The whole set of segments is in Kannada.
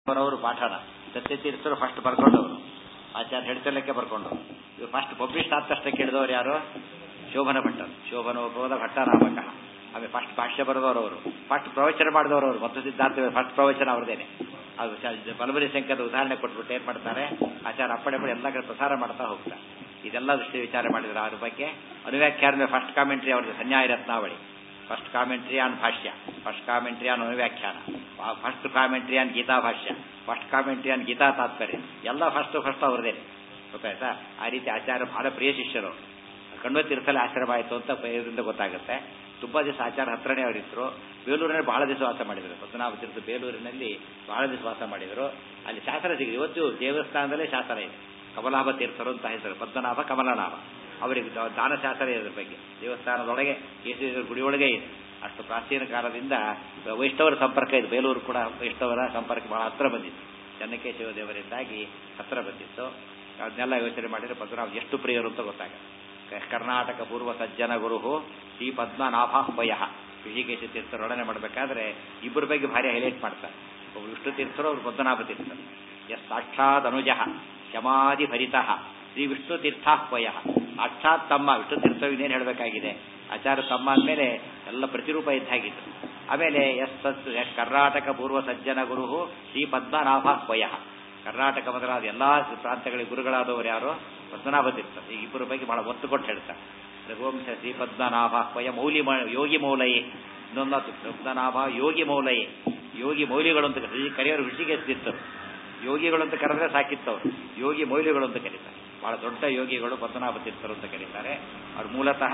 ಅವರವರು ಪಾಠನ ಸತ್ಯತೀರ್ಥರು ಫಸ್ಟ್ ಬರ್ಕೊಂಡವರು ಆಚಾರ್ಯ ಹೇಳ್ತಿರ್ಲಿಕ್ಕೆ ಬರ್ಕೊಂಡವರು ಇವು ಫಸ್ಟ್ ಪಬ್ಲಿಷ್ ಆದ ತಕ್ಷಣ ಕೇಳಿದವರು ಯಾರು ಶೋಭನ ಭಟ್ಟರು ಶೋಭನೋಪದ ಭಟ್ಟನಾಮಕ ಆಮೇಲೆ ಫಸ್ಟ್ ಭಾಷ್ಯ ಬರೆದವರು ಅವರು ಫಸ್ಟ್ ಪ್ರವಚನ ಮಾಡಿದವರು ಅವರು ಮತ್ತು ಸಿದ್ಧಾಂತ ಫಸ್ಟ್ ಪ್ರವಚನ ಅವ್ರದೇನೆ ಅದು ಬಲಬರಿ ಸಂಖ್ಯೆದ ಉದಾಹರಣೆ ಕೊಟ್ಬಿಟ್ಟು ಏನ್ ಮಾಡ್ತಾರೆ ಆಚಾರ ಅಪ್ಪಡೆ ಪಡೆ ಎಲ್ಲ ಕಡೆ ಪ್ರಸಾರ ಮಾಡ್ತಾ ಹೋಗ್ತಾರೆ ಇದೆಲ್ಲ ದೃಷ್ಟಿ ವಿಚಾರ ಮಾಡಿದ್ರು ಅದ್ರ ಬಗ್ಗೆ ಅನುವ್ಯಾಖ್ಯಾನ ಫಸ್ಟ್ ಕಾಮೆಂಟ್ರಿ ಅವ್ರದ್ದು Sanyaya Ratnavali first commentary on Bhashya first commentary on Anuvyakhyana first commentary on Gita Bhashya first commentary on Geetha ತಾತ್ಪರ್ಯ ಎಲ್ಲ ಫಸ್ಟ್ ಫಸ್ಟ್ ಅವ್ರದೇ ಗೊತ್ತಾಯ್ತಾ ಆ ರೀತಿ ಆಚಾರ್ಯ ಬಹಳ ಪ್ರಿಯ ಶಿಷ್ಯರು ಕಣ್ವತೀರ್ಥಲ್ಲಿ ಆಶ್ರಮ ಆಯಿತು ಅಂತ ಇದರಿಂದ ಗೊತ್ತಾಗುತ್ತೆ ತುಂಬಾ ದಿವಸ ಆಚಾರ ಹತ್ರನೇ ಅವರಿದ್ರು ಬೇಲೂರಿನಲ್ಲಿ ಬಹಳ ದಿವಸ ವಾಸ ಮಾಡಿದರು ಪದ್ಮನಾಭ ತೀರ್ಥ ಬೇಲೂರಿನಲ್ಲಿ ಬಹಳ ದಿವಸ ವಾಸ ಮಾಡಿದರು ಅಲ್ಲಿ ಶಾಸನ ಸಿಗಿದೆ ಇವತ್ತು ದೇವಸ್ಥಾನದಲ್ಲೇ ಶಾಸನ ಇದೆ ಕಮಲಾಭ ತೀರ್ಥರು ಅಂತ ಹೆಸರು ಪದ್ಮನಾಭ ಕಮಲನಾಭ ಅವರಿಗೆ ದಾನ ಶಾಸನ ಇದ್ರ ಬಗ್ಗೆ ದೇವಸ್ಥಾನದೊಳಗೆ ಕೇಸರಿ ಗುಡಿಯೊಳಗೆ ಇದೆ ಅಷ್ಟು ಪ್ರಾಚೀನ ಕಾಲದಿಂದ ವೈಷ್ಣವರ ಸಂಪರ್ಕ ಇದೆ ಬೇಲೂರು ಕೂಡ ವೈಷ್ಣವರ ಸಂಪರ್ಕ ಬಹಳ ಹತ್ರ ಬಂದಿತ್ತು ಚನ್ನಕೇಶವ ದೇವರಿಂದಾಗಿ ಹತ್ರ ಬಂದಿತ್ತು ಅದನ್ನೆಲ್ಲ ಯೋಚನೆ ಮಾಡಿದ್ರೆ ಪದ್ಮನಾಭ ಎಷ್ಟು ಪ್ರಿಯರು ಅಂತ ಗೊತ್ತಾಗುತ್ತೆ ಕರ್ನಾಟಕ ಪೂರ್ವ ಸಜ್ಜನ ಗುರು ಶ್ರೀ ಪದ್ಮನಾಭಾಹ್ವಯ ಋಷಿಕೇಶ ತೀರ್ಥರೊಡನೆ ಮಾಡಬೇಕಾದ್ರೆ ಇಬ್ಬರ ಬಗ್ಗೆ ಭಾರಿ ಹೈಲೈಟ್ ಮಾಡ್ತಾರೆ ಒಬ್ರು ವಿಷ್ಣು ತೀರ್ಥರು ಅವ್ರು ಪದ್ಮನಾಭ ತೀರ್ಥರು ಎಸ್ ಸಾಕ್ಷಾತ್ ಅನುಜ ಶಮಾಧಿ ಭರಿತಃ ಶ್ರೀ ವಿಷ್ಣು ತೀರ್ಥಾಹ್ವಯ ಸಾಕ್ಷಾತ್ ತಮ್ಮ ವಿಷ್ಣು ತೀರ್ಥ ಇನ್ನೇನು ಹೇಳಬೇಕಾಗಿದೆ ಆಚಾರ ತಮ್ಮ ಅಂದಮೇಲೆ ಎಲ್ಲ ಪ್ರತಿರೂಪ ಇದ್ದಾಗಿತ್ತು ಆಮೇಲೆ ಎಸ್ ಎಸ್ ಕರ್ನಾಟಕ ಪೂರ್ವ ಸಜ್ಜನ ಗುರು ಶ್ರೀ ಪದ್ಮನಾಭಾಹ್ವಯ ಕರ್ನಾಟಕ ಮೊದಲಾದ ಎಲ್ಲಾ ಪ್ರಾಂತಗಳಿಗೆ ಗುರುಗಳಾದವರು ಯಾರು ಪದ್ಮನಾಭ ತೀರ್ಥ ಈ ಇಬ್ಬರ ಬಗ್ಗೆ ಬಹಳ ಒತ್ತು ಕೊಟ್ಟು ಹೇಳ್ತಾರೆ ರಘುವಂಶ ಶ್ರೀ ಪದ್ಮನಾಭಾಹ್ವಯ ಮೌಲಿ ಯೋಗಿ ಮೌಲಯೇ ಇನ್ನೊಂದು ಪದ್ಮನಾಭ ಯೋಗಿ ಮೌಲಯೇ ಯೋಗಿ ಮೌಲಿಗಳು ಅಂತ ಕರೆಯೋರು ಋಷಿಗೆ ತೀರ್ಥರು ಯೋಗಿಗಳು ಅಂತ ಕರೆದ್ರೆ ಸಾಕಿತ್ತವರು ಯೋಗಿ ಮೌಲ್ಯಗಳು ಅಂತ ಕರೀತಾರೆ ಬಹಳ ದೊಡ್ಡ ಯೋಗಿಗಳು ಪದ್ಮನಾಭ ತೀರ್ಥರು ಅಂತ ಕರೀತಾರೆ ಅವ್ರು ಮೂಲತಃ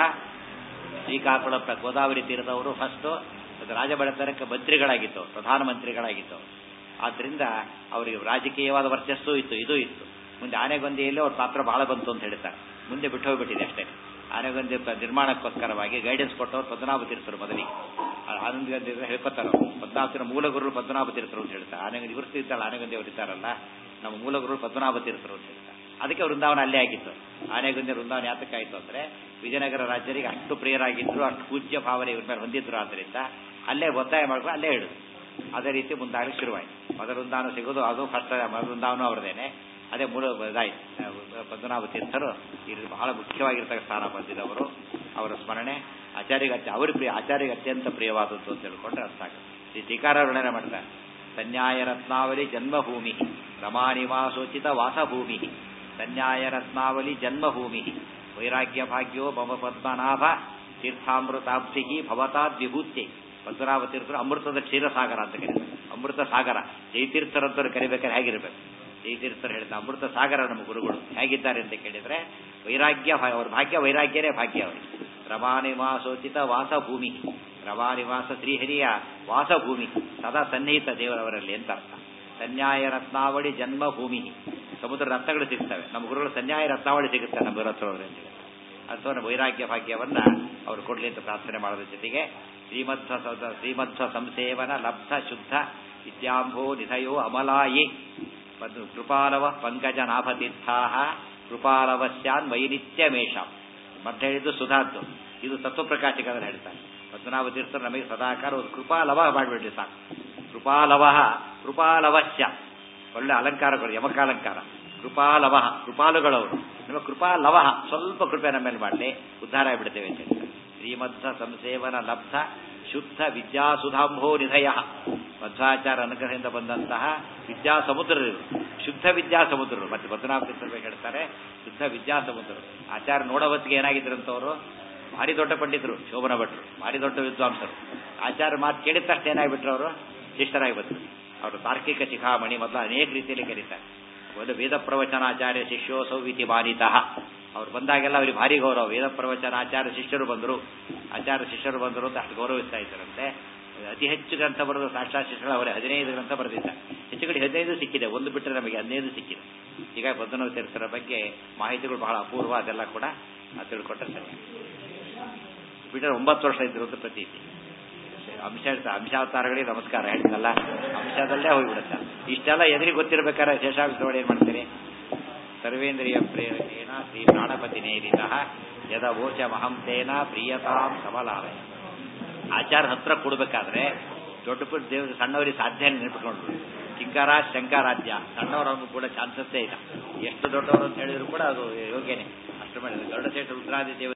ಶ್ರೀಕಾಕುಳ ಗೋದಾವರಿ ತೀರದವರು ಫಸ್ಟ್ ರಾಜಬಡತನಕ್ಕೆ ಮಂತ್ರಿಗಳಾಗಿತ್ತು ಪ್ರಧಾನಮಂತ್ರಿಗಳಾಗಿತ್ತು ಆದ್ರಿಂದ ಅವರಿಗೆ ರಾಜಕೀಯವಾದ ವರ್ಚಸ್ಸು ಇತ್ತು ಇದು ಇತ್ತು ಮುಂದೆ ಆನೆಗೊಂದಿಯಲ್ಲಿ ಅವ್ರ ಪಾತ್ರ ಬಹಳ ಬಂತು ಅಂತ ಹೇಳ್ತಾರೆ ಮುಂದೆ ಬಿಟ್ಟು ಹೋಗ್ಬಿಟ್ಟಿದೆ ಅಷ್ಟೇ ಆನೆಗೊಂದಿ ನಿರ್ಮಾಣಕ್ಕೋಸ್ಕರವಾಗಿ ಗೈಡೆನ್ಸ್ ಕೊಟ್ಟವರು ಪದ್ಮನಾಭ ತೀರ್ಥರು ಮೊದಲಿಗೆ ಆನಂದ ಗಾಂಧಿ ಹೇಳ್ಕೊತಾರೆ ಪದ್ಮನಾಭ ಮೂಲ ಗುರು ಪದ್ಮನಾಭ ತೀರ್ಥರು ಅಂತ ಹೇಳ್ತಾರೆ ಆನೆಗೊಂದಿ ಇವರು ಇರ್ತಾರಲ್ಲ ಆನೆಗೊಂದಿ ಅವರು ಇರ್ತಾರಲ್ಲ ನಮ್ಮ ಮೂಲ ಗುರು ಪದ್ಮನಾಭ ತೀರ್ಥರು ಅಂತ ಹೇಳ್ತಾರೆ ಅದಕ್ಕೆ ವೃಂದಾವನ ಅಲ್ಲೇ ಆಗಿತ್ತು ಆನೆಗೊಂದಿ ವೃಂದಾವನ ಯಾತಕ್ಕಾಯಿತು ಅಂದ್ರೆ ವಿಜಯನಗರ ರಾಜ್ಯರಿಗೆ ಅಷ್ಟು ಪ್ರಿಯರಾಗಿದ್ರು ಅಷ್ಟು ಪೂಜ್ಯ ಭಾವನೆ ಇವ್ರ ಮೇಲೆ ಹೊಂದಿದ್ರು ಆದ್ದರಿಂದ ಅಲ್ಲೇ ಒತ್ತಾಯ ಮಾಡ್ಕೊಂಡು ಅಲ್ಲೇ ಹೇಳುದು ಅದೇ ರೀತಿ ಮುಂದಾಗಲಿ ಶುರುವಾಯಿತು ಮೊದಲ ವೃಂದಾವನ ಸಿಗೋದು ಅದು ಫಸ್ಟ್ ಮೊದಲ ವೃಂದಾವನ ಅವ್ರದೇನೆ ಅದೇ ಮೂಲ ಇದಾಯ್ತು ಪದ್ಮನಾಭ ತೀರ್ಥರು ಇಲ್ಲಿ ಬಹಳ ಮುಖ್ಯವಾಗಿರ್ತಕ್ಕ ಸ್ಥಾನ ಬಂದಿದ್ದವರು ಅವರ ಸ್ಮರಣೆ ಆಚಾರ್ಯಗೆ ಅವ್ರ ಪ್ರಿಯ ಆಚಾರ್ಯಗೆ ಅತ್ಯಂತ ಪ್ರಿಯವಾದದ್ದು ಅಂತ ಹೇಳ್ಕೊಂಡ್ರೆ ಅರ್ಥ ಆಗುತ್ತೆ ಈ ಟೀಕಾರ ವರ್ಣನೆ ಮಾಡ್ತಾರೆ ಸನ್ಯಾಯ ರತ್ನಾವಲಿ ಜನ್ಮಭೂಮಿ ರಮಾನಿವಾಸೋಚಿತ ವಾಸಭೂಮಿ ಸನ್ಯಾಯ ರತ್ನಾವಲಿ ಜನ್ಮಭೂಮಿ ವೈರಾಗ್ಯ ಭಾಗ್ಯೋ ಮಮ ಪದ್ಮನಾಭ ತೀರ್ಥಾಮೃತಾಬ್ಧಿ ಭವತಾದ್ ವಿಭೂತಿ ಪದ್ಮನಾಭ ತೀರ್ಥರು ಅಮೃತದ ಕ್ಷೀರಸಾಗರ ಅಂತ ಕರೀತಾರೆ ಅಮೃತ ಸಾಗರ ಜಯತೀರ್ಥರಂತರು ಕರಿಬೇಕಾದ್ರೆ ಹೇಗಿರ್ಬೇಕು ಜಯತೀರ್ಥರು ಹೇಳಿದ ಅಮೃತ ಸಾಗರ ನಮ್ಮ ಗುರುಗಳು ಹೇಗಿದ್ದಾರೆ ಅಂತ ಕೇಳಿದ್ರೆ ವೈರಾಗ್ಯ ಅವ್ರ ಭಾಗ್ಯ ವೈರಾಗ್ಯನೇ ಭಾಗ್ಯ ಅವರಿಗೆ ರಮಾನಿವಾಸೋಚಿತ ವಾಸಭೂಮಿ ರಮಾನಿವಾಸ ಶ್ರೀಹರಿಯ ವಾಸಭೂಮಿ ಸದಾ ಸನ್ನಿಹಿತ ದೇವರವರಲ್ಲಿ ಅಂತ ಅರ್ಥ ಸನ್ಯಾಯ ರತ್ನಾವಳಿ ಜನ್ಮಭೂಮಿ ಸಮುದ್ರ ರತ್ನಗಳು ಸಿಗ್ತವೆ ನಮ್ಮ ಗುರುಗಳು ಸನ್ಯಾಯ ರತ್ನಾವಳಿ ಸಿಗುತ್ತೆ ನಮ್ಮ ಗುರುತ್ರವರು ಅಂತ ಅಥವಾ ನಮ್ಮ ವೈರಾಗ್ಯ ಭಾಗ್ಯವನ್ನ ಅವರು ಕೊಡ್ಲಿ ಅಂತ ಪ್ರಾರ್ಥನೆ ಮಾಡೋದ್ರ ಜೊತೆಗೆ ಶ್ರೀಮಧ್ವ ಶ್ರೀಮಧ್ವ ಸಂಸೇವನ ಲಬ್ಧ ಶುದ್ಧ ವಿದ್ಯಾಂಭೋ ನಿಧಯೋ ಅಮಲಾಯಿ ಕೃಪಾಲವ ಪಂಕಜ ನಾಭತೀರ್ಥಾ ಕೃಪಾಲವಸ್ಯಾನ್ ವೈನಿತ್ಯಮೇಷ ಮತ್ತೆ ಹೇಳಿದ್ದು ಸುಧಾದ್ದು ಇದು ತತ್ವಪ್ರಕಾಶಿಕದಲ್ಲಿ ಹೇಳ್ತಾರೆ ಪದ್ಮನಾಭ ತೀರ್ಥರು ನಮಗೆ ಸದಾಕಾರ ಒಂದು ಕೃಪಾಲವ ಮಾಡಿಬಿಡ್ರಿ ಸಾಕು ಕೃಪಾಲವ ಕೃಪಾಲವಶ್ಯ ಒಳ್ಳೆ ಅಲಂಕಾರಗಳು ಯಮಕಾಲಂಕಾರ ಕೃಪಾಲವ ಕೃಪಾಲುಗಳವರು ನಿಮ್ಮ ಕೃಪಾಲವ ಸ್ವಲ್ಪ ಕೃಪೆ ನಮ್ಮ ಮೇಲೆ ಮಾಡಲಿ ಉದ್ಧಾರ ಆಗಿಬಿಡ್ತೇವೆ ಅಂತ ಹೇಳ್ತಾರೆ ಶ್ರೀಮಧ್ವ ಸಂಸೇವನ ಲಬ್ಧ ಶುದ್ಧ ವಿದ್ಯಾ ಸುಧಾಂಭೋ ನಿಧಯ ಮಧ್ವಾಚಾರ ಅನುಗ್ರಹದಿಂದ ಬಂದಂತಹ ವಿದ್ಯಾ ಸಮುದ್ರರು ಶುದ್ಧ ವಿದ್ಯಾ ಸಮುದ್ರರು ಮತ್ತೆ ಪದ್ಮನಾಭ ತೀರ್ಥರು ಹೇಳ್ತಾರೆ ಶುದ್ಧ ವಿದ್ಯಾ ಸಮುದ್ರರು ಆಚಾರ ನೋಡೋ ಹೊತ್ತಿಗೆ ಏನಾಗಿದ್ರಂತವರು ಭಾರಿ ದೊಡ್ಡ ಪಂಡಿತರು ಶೋಭನ ಭಟ್ರು ಭಾರಿ ದೊಡ್ಡ ವಿದ್ವಾಂಸರು ಆಚಾರ ಮಾತು ಕೇಳಿದ ತಕ್ಷಣ ಏನಾಗ್ಬಿಟ್ರು ಅವರು ಶಿಷ್ಟರಾಗಿ ಬಂದರು ಅವರು ತಾರ್ಕಿಕ ಶಿಖಾಮಣಿ ಮೊದಲು ಅನೇಕ ರೀತಿಯಲ್ಲಿ ಕರೀತಾರೆ ಒಂದು ವೇದ ಪ್ರವಚನಾಚಾರ್ಯ ಶಿಷ್ಯೋಸೌ ವಿತಿ ಬಾಧಿತಃ ಅವ್ರು ಬಂದಾಗೆಲ್ಲ ಅವ್ರಿಗೆ ಭಾರಿ ಗೌರವ ವೇದ ಪ್ರವಚನ ಆಚಾರ್ಯ ಶಿಷ್ಯರು ಬಂದರು ಆಚಾರ್ಯ ಶಿಷ್ಯರು ಬಂದರು ಅಂತ ಅಷ್ಟು ಗೌರವಿಸ್ತಾ ಇದ್ದಾರಂತೆ ಅತಿ ಹೆಚ್ಚು ಗ್ರಂಥ ಬರೆದು ಸಾಕ್ಷಾತ್ ಶಿಷ್ಯರು ಅವರೇ ಹದಿನೈದು ಗ್ರಂಥ ಬರೆದಿದ್ದ ಹೆಚ್ಚು ಕಡೆ ಹದಿನೈದು ಸಿಕ್ಕಿದೆ ಒಂದು ಬಿಟ್ಟರೆ ನಮಗೆ ಹದಿನೈದು ಸಿಕ್ಕಿದೆ ಈಗ ಪದ್ಮನಾಭ ತೀರ್ಥರ ಬಗ್ಗೆ ಮಾಹಿತಿಗಳು ಬಹಳ ಅಪೂರ್ವ ಅದೆಲ್ಲ ಕೂಡ ತಿಳ್ಕೊಟ್ರೆ ಸರಿ ಬಿಟ್ಟರೆ ಒಂಬತ್ತು ವರ್ಷ ಇದ್ರು ಅಂತ ಪ್ರತೀತಿ ಅಂಶ ಅಂಶಾವತಾರಗಳಿಗೆ ನಮಸ್ಕಾರ ಹೇಳಿದ್ನಲ್ಲ ಅಂಶದಲ್ಲೇ ಹೋಗ್ಬಿಡುತ್ತೆ ಇಷ್ಟೆಲ್ಲ ಎದುರಿಗೆ ಗೊತ್ತಿರ್ಬೇಕಾದ್ರೆ ಶೇಷಾಂಶದೊಳಗೆ ಏನ್ ಮಾಡ್ತೀರಿ ಸರ್ವೇಂದ್ರಿಯ ಪ್ರೇರಣೇನ ಶ್ರೀ ಪ್ರಾಣಪತಿ ನೇರಿತಃ ಯದ ಓಚ ಮಹಂತೇನ ಪ್ರಿಯತಾಂ ಸಮಲಾಲಯ ಆಚಾರ ಹತ್ರ ಕೊಡ್ಬೇಕಾದ್ರೆ ದೊಡ್ಡ ಪುಟ್ಟ ದೇವ್ರ ಸಣ್ಣವರಿಗೆ ಸಾಧ್ಯ ನೆನಪಿಟ್ಕೊಂಡ್ರು ಚಿಂಕಾರ ಶಂಕರಾಜ್ಯ ಸಣ್ಣವರನ್ನು ಕೂಡ ಚಾನ್ಸಸ್ಸೇ ಇಲ್ಲ ಎಷ್ಟು ದೊಡ್ಡವರು ಅಂತ ಹೇಳಿದ್ರು ಕೂಡ ಅದು ಯೋಗ್ಯನೇ ಅಷ್ಟು ಮಾಡಿದ್ರು ಗರುಡ ಸೇಠ ರುದ್ರಾದಿ ದೇವ